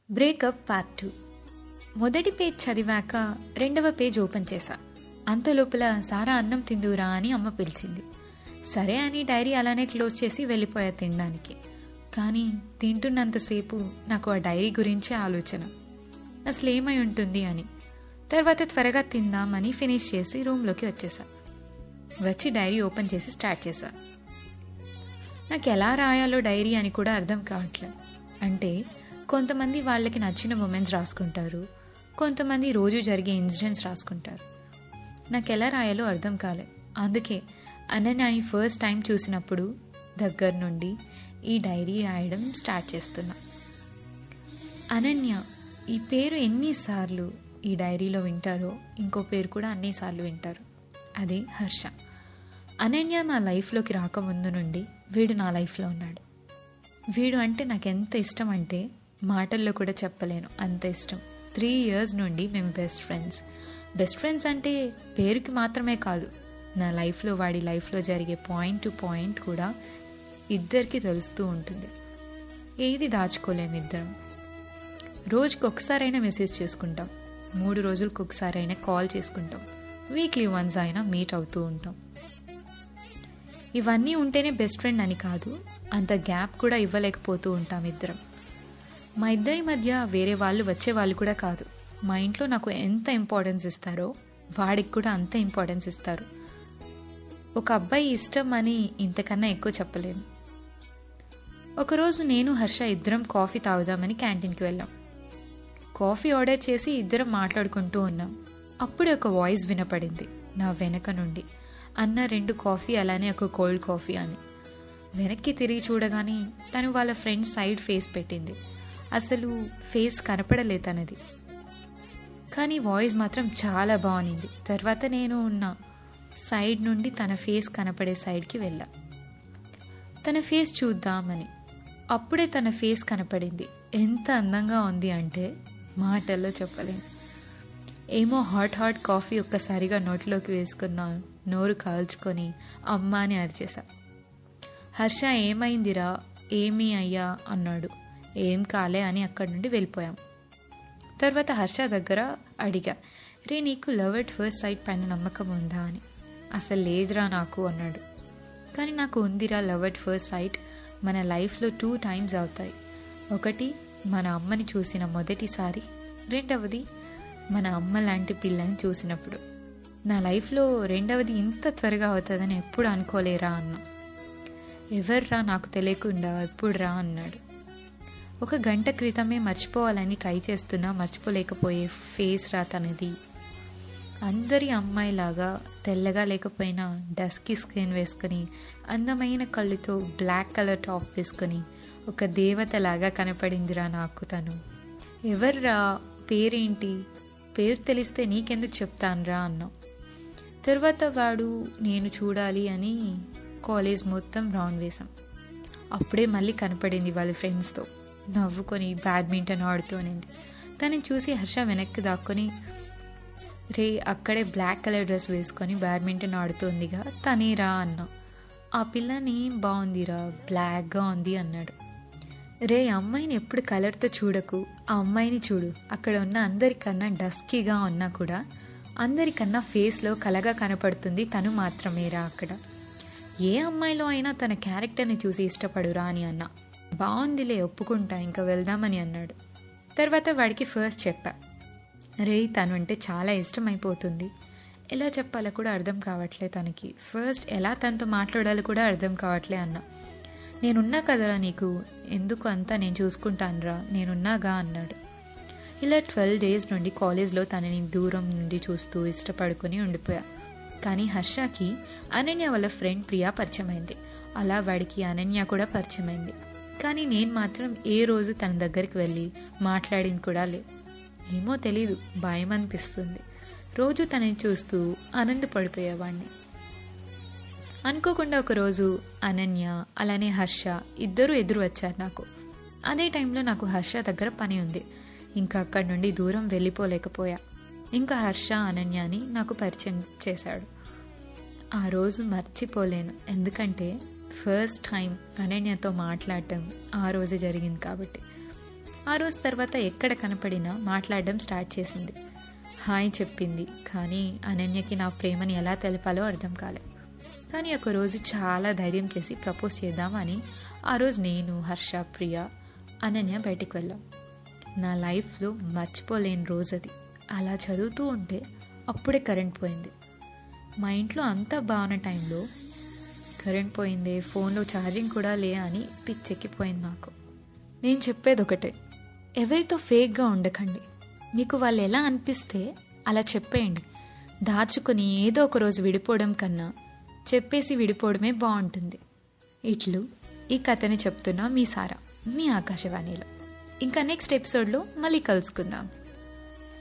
breakup part two మొదటి page చదివాక రెండవ పేజ్ ఓపెన్ చేశా అంత లోపల సారా అన్నం తిందురా అని అమ్మ పిలిచింది సరే అని డైరీ అలానే క్లోజ్ చేసి వెళ్ళిపోయా తినడానికి కానీ తింటున్నంతసేపు నాకు ఆ డైరీ గురించే ఆలోచన అసలు ఏమై ఉంటుంది అని తర్వాత త్వరగా తిందామని ఫినిష్ చేసి రూమ్లోకి వచ్చేసా వచ్చి డైరీ ఓపెన్ చేసి స్టార్ట్ చేశా నాకు ఎలా రాయాలో డైరీ అని కూడా అర్థం కావట్లేదు అంటే కొంతమంది వాళ్ళకి నచ్చిన మూమెంట్స్ రాసుకుంటారు కొంతమంది రోజు జరిగే ఇన్సిడెంట్స్ రాసుకుంటారు నాకు ఎలా రాయాలో అర్థం కాలే అందుకే అనన్యని ఫస్ట్ టైం చూసినప్పుడు దగ్గర నుండి ఈ డైరీ రాయడం స్టార్ట్ చేస్తున్నా అనన్య ఈ పేరు ఎన్నిసార్లు ఈ డైరీలో వింటారో ఇంకో పేరు కూడా అన్నిసార్లు వింటారు అదే హర్ష అనన్య నా లైఫ్లోకి రాకముందు నుండి వీడు నా లైఫ్లో ఉన్నాడు వీడు అంటే నాకు ఎంత ఇష్టం అంటే మాటల్లో కూడా చెప్పలేను అంత ఇష్టం త్రీ ఇయర్స్ నుండి మేము బెస్ట్ ఫ్రెండ్స్ బెస్ట్ ఫ్రెండ్స్ అంటే పేరుకి మాత్రమే కాదు నా లైఫ్లో వాడి లైఫ్లో జరిగే పాయింట్ టు పాయింట్ కూడా ఇద్దరికి తెలుస్తూ ఉంటుంది ఏది దాచుకోలేము ఇద్దరం రోజుకి ఒకసారైనా మెసేజ్ చేసుకుంటాం మూడు రోజులకు ఒకసారైనా కాల్ చేసుకుంటాం వీక్లీ వన్స్ అయినా మీట్ అవుతూ ఉంటాం ఇవన్నీ ఉంటేనే బెస్ట్ ఫ్రెండ్ అని కాదు అంత గ్యాప్ కూడా ఇవ్వలేకపోతూ ఉంటాం ఇద్దరం మా ఇద్దరి మధ్య వేరే వాళ్ళు వచ్చే వాళ్ళు కూడా కాదు మా ఇంట్లో నాకు ఎంత ఇంపార్టెన్స్ ఇస్తారో వాడికి కూడా అంత ఇంపార్టెన్స్ ఇస్తారు ఒక అబ్బాయి ఇష్టం అని ఇంతకన్నా ఎక్కువ చెప్పలేను ఒకరోజు నేను హర్ష ఇద్దరం కాఫీ తాగుదామని క్యాంటీన్కి వెళ్ళాం కాఫీ ఆర్డర్ చేసి ఇద్దరం మాట్లాడుకుంటూ ఉన్నాం అప్పుడే ఒక వాయిస్ వినపడింది నా వెనక నుండి అన్న రెండు కాఫీ అలానే ఒక కోల్డ్ కాఫీ అని వెనక్కి తిరిగి చూడగానే తను వాళ్ళ ఫ్రెండ్ సైడ్ ఫేస్ పెట్టింది అసలు ఫేస్ కనపడలే తనది కానీ వాయిస్ మాత్రం చాలా బాగుంది తర్వాత నేను ఉన్న సైడ్ నుండి తన ఫేస్ కనపడే సైడ్కి వెళ్ళా తన ఫేస్ చూద్దామని అప్పుడే తన ఫేస్ కనపడింది ఎంత అందంగా ఉంది అంటే మాటల్లో చెప్పలేను ఏమో హాట్ హాట్ కాఫీ ఒక్కసారిగా నోట్లోకి వేసుకున్నాను నోరు కాల్చుకొని అమ్మ అని అరిచేశా హర్ష ఏమైందిరా ఏమీ అయ్యా అన్నాడు ఏం కాలే అని అక్కడి నుండి వెళ్ళిపోయాం తర్వాత హర్ష దగ్గర అడిగా రే నీకు లవ్ ఎట్ ఫస్ట్ సైట్ పైన నమ్మకం ఉందా అని అసలు లేదురా నాకు అన్నాడు కానీ నాకు ఉందిరా లవ్ ఎట్ ఫస్ట్ సైట్ మన లైఫ్లో టూ టైమ్స్ అవుతాయి ఒకటి మన అమ్మని చూసిన మొదటిసారి రెండవది మన అమ్మ లాంటి పిల్లని చూసినప్పుడు నా లైఫ్లో రెండవది ఇంత త్వరగా అవుతుందని ఎప్పుడు అనుకోలేరా అన్నా ఎవర్రా నాకు తెలియకుండా ఎప్పుడు రా అన్నాడు ఒక గంట క్రితమే మర్చిపోవాలని ట్రై చేస్తున్నా మర్చిపోలేకపోయే ఫేస్ రా తనది అందరి అమ్మాయిలాగా తెల్లగా లేకపోయినా డస్కీ స్కిన్ వేసుకొని అందమైన కళ్ళుతో బ్లాక్ కలర్ టాప్ వేసుకొని ఒక దేవతలాగా కనపడిందిరా నాకు తను ఎవర్రా పేరేంటి పేరు తెలిస్తే నీకెందుకు చెప్తానురా అన్నా తర్వాత వాడు నేను చూడాలి అని కాలేజ్ మొత్తం రౌండ్ వేశాం అప్పుడే మళ్ళీ కనపడింది వాళ్ళ ఫ్రెండ్స్తో నవ్వుకొని బ్యాడ్మింటన్ ఆడుతూ అనింది తనని చూసి హర్ష వెనక్కి దాక్కొని రే అక్కడే బ్లాక్ కలర్ డ్రెస్ వేసుకొని బ్యాడ్మింటన్ ఆడుతోందిగా తనే రా అన్నా ఆ పిల్లని బాగుందిరా బ్లాక్గా ఉంది అన్నాడు రే అమ్మాయిని ఎప్పుడు కలర్తో చూడకు ఆ అమ్మాయిని చూడు అక్కడ ఉన్న అందరికన్నా డస్కీగా ఉన్నా కూడా అందరికన్నా ఫేస్లో కలగా కనపడుతుంది తను మాత్రమేరా అక్కడ ఏ అమ్మాయిలో అయినా తన క్యారెక్టర్ని చూసి ఇష్టపడురా అని అన్నా బాగుందిలే ఒప్పుకుంటా ఇంకా వెళ్దామని అన్నాడు తర్వాత వాడికి ఫస్ట్ చెప్పా రే తను అంటే చాలా ఇష్టం అయిపోతుంది ఎలా చెప్పాలో కూడా అర్థం కావట్లే తనకి ఫస్ట్ ఎలా తనతో మాట్లాడాలో కూడా అర్థం కావట్లే అన్నా నేనున్నా కదరా నీకు ఎందుకు అంతా నేను చూసుకుంటానురా నేనున్నాగా అన్నాడు ఇలా ట్వెల్వ్ డేస్ నుండి కాలేజ్లో తనని దూరం నుండి చూస్తూ ఇష్టపడుకొని ఉండిపోయా కానీ హర్షకి అనన్య వాళ్ళ ఫ్రెండ్ ప్రియా పరిచయమైంది అలా వాడికి అనన్య కూడా పరిచయమైంది కానీ నేను మాత్రం ఏ రోజు తన దగ్గరికి వెళ్ళి మాట్లాడింది కూడా లే ఏమో తెలీదు భయం అనిపిస్తుంది రోజు తనని చూస్తూ ఆనందపడిపోయేవాడిని అనుకోకుండా ఒకరోజు అనన్య అలానే హర్ష ఇద్దరు ఎదురు వచ్చారు నాకు అదే టైంలో నాకు హర్ష దగ్గర పని ఉంది ఇంకా అక్కడి నుండి దూరం వెళ్ళిపోలేకపోయా ఇంకా హర్ష అనన్యని నాకు పరిచయం చేశాడు ఆ రోజు మర్చిపోలేను ఎందుకంటే ఫస్ట్ టైం అనన్యతో మాట్లాడటం ఆ రోజే జరిగింది కాబట్టి ఆ రోజు తర్వాత ఎక్కడ కనపడినా మాట్లాడడం స్టార్ట్ చేసింది హాయ్ చెప్పింది కానీ అనన్యకి నా ప్రేమని ఎలా తెలపాలో అర్థం కాలేదు కానీ ఒకరోజు చాలా ధైర్యం చేసి ప్రపోజ్ చేద్దామని ఆ రోజు నేను హర్ష ప్రియ అనన్య బయటికి వెళ్ళాం నా లైఫ్లో మర్చిపోలేని రోజు అది అలా చదువుతూ ఉంటే అప్పుడే కరెంట్ పోయింది మా ఇంట్లో అంతా బాగున్న టైంలో కరెంట్ పోయిందే ఫోన్లో ఛార్జింగ్ కూడా లే అని పిచ్చెక్కిపోయింది నాకు నేను చెప్పేది ఒకటే ఎవరితో ఫేక్గా ఉండకండి మీకు వాళ్ళు ఎలా అనిపిస్తే అలా చెప్పేయండి దాచుకొని ఏదో ఒక రోజు విడిపోవడం కన్నా చెప్పేసి విడిపోవడమే బాగుంటుంది ఇట్లు ఈ కథని చెప్తున్నా మీ సారా మీ ఆకాశవాణిలో ఇంకా నెక్స్ట్ ఎపిసోడ్లో మళ్ళీ కలుసుకుందాం